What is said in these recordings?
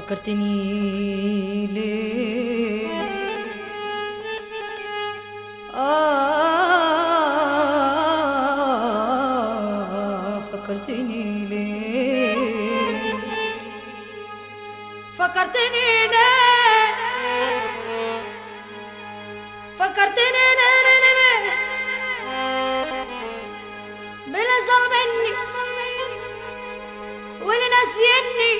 فكرتني ليه آه فكرتني ليه فكرتني ليه فكرتني ليه ليه ليه ليه بلا ظلم مني واللي ناسيني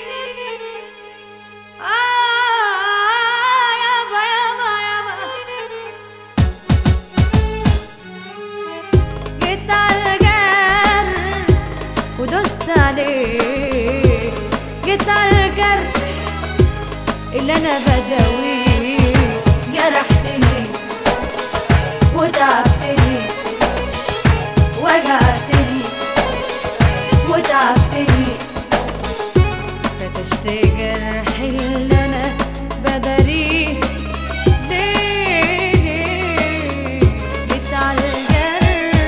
آه يابا يابا يابا جيت على الجرح ودوست عليه جيت على الجرح اللي انا بداويه جرحتني وتعبتني وجعتني وتعبتني فتشت جرح اللي انا بداريه ليه ليه جيت على الجرح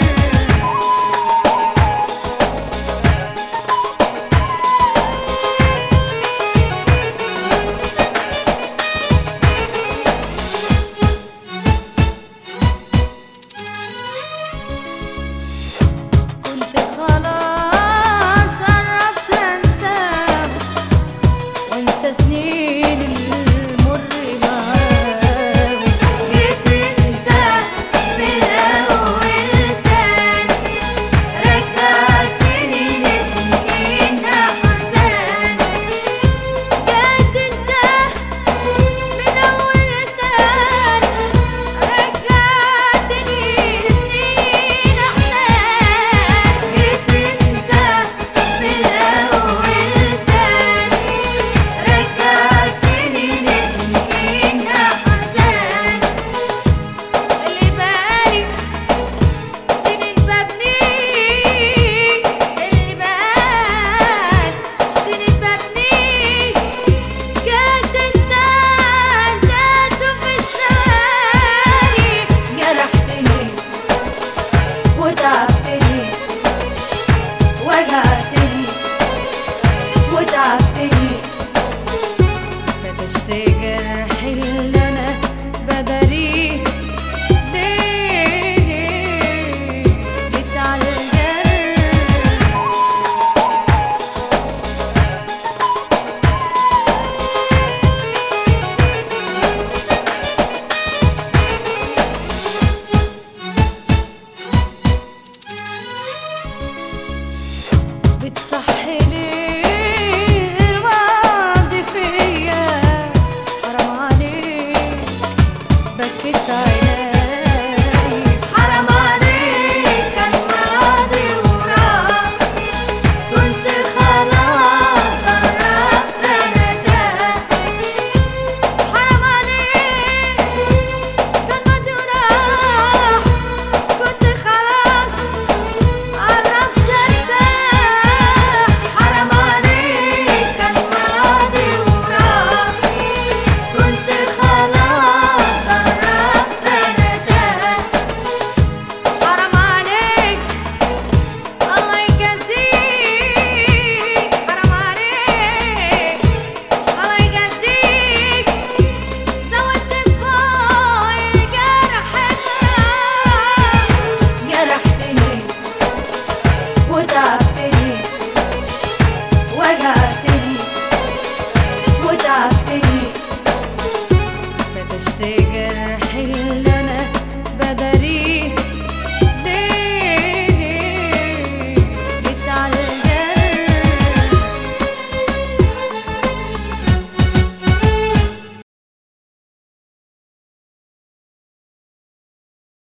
كنت خلاص عرفت انساه وانسى سنين المر معاه جيت انت بالاول تاني رجعتني لسنين احزان جيت انت من اول تاني رجعتني لسنين احزان جيت انت من اول تاني رجعتني لسنين احزان اللي بالي سنين ببنيه اللي بالي سنين ببنيه جات انت انت في الثاني جرحتني وتعبتني وجعتني وتعبتني فتشت جرح اللي انا بداريه